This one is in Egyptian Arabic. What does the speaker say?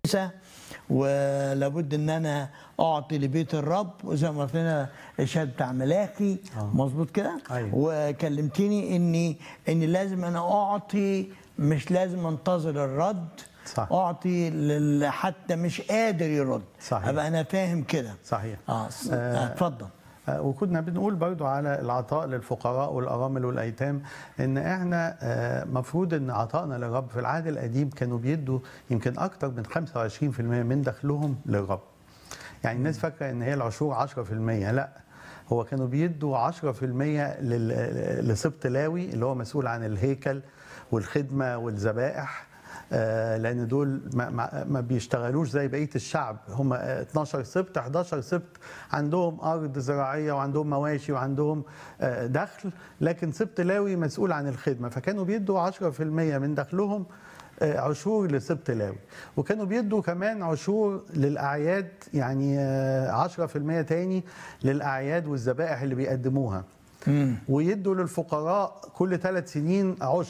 الكنيسة ولابد ان انا اعطي لبيت الرب وزي ما قلت لنا الشهاده بتاع ملاكي مظبوط كده أيوة. وكلمتني اني اني لازم انا اعطي مش لازم انتظر الرد صح. اعطي لل- حتى مش قادر يرد صحيح. ابقى انا فاهم كده صحيح اه س- آه، آه، اتفضل آه، وكنا بنقول برضو على العطاء للفقراء والأرامل والأيتام إن إحنا آه، مفروض إن عطائنا للرب في العهد القديم كانوا بيدوا يمكن أكتر من 25% من دخلهم للرب يعني الناس فاكرة إن هي العشور 10% لا هو كانوا بيدوا 10% لل- لسبط لاوي اللي هو مسؤول عن الهيكل والخدمة والذبائح آه، لان دول ما, ما, ما بيشتغلوش زي بقيه الشعب هم آه، 12 سبت 11 سبت عندهم ارض زراعيه وعندهم مواشي وعندهم آه، دخل لكن سبت لاوي مسؤول عن الخدمه فكانوا بيدوا 10% من دخلهم آه، عشور لسبت لاوي وكانوا بيدوا كمان عشور للاعياد يعني آه، 10% تاني للاعياد والذبائح اللي بيقدموها ويدوا للفقراء كل ثلاث سنين عشر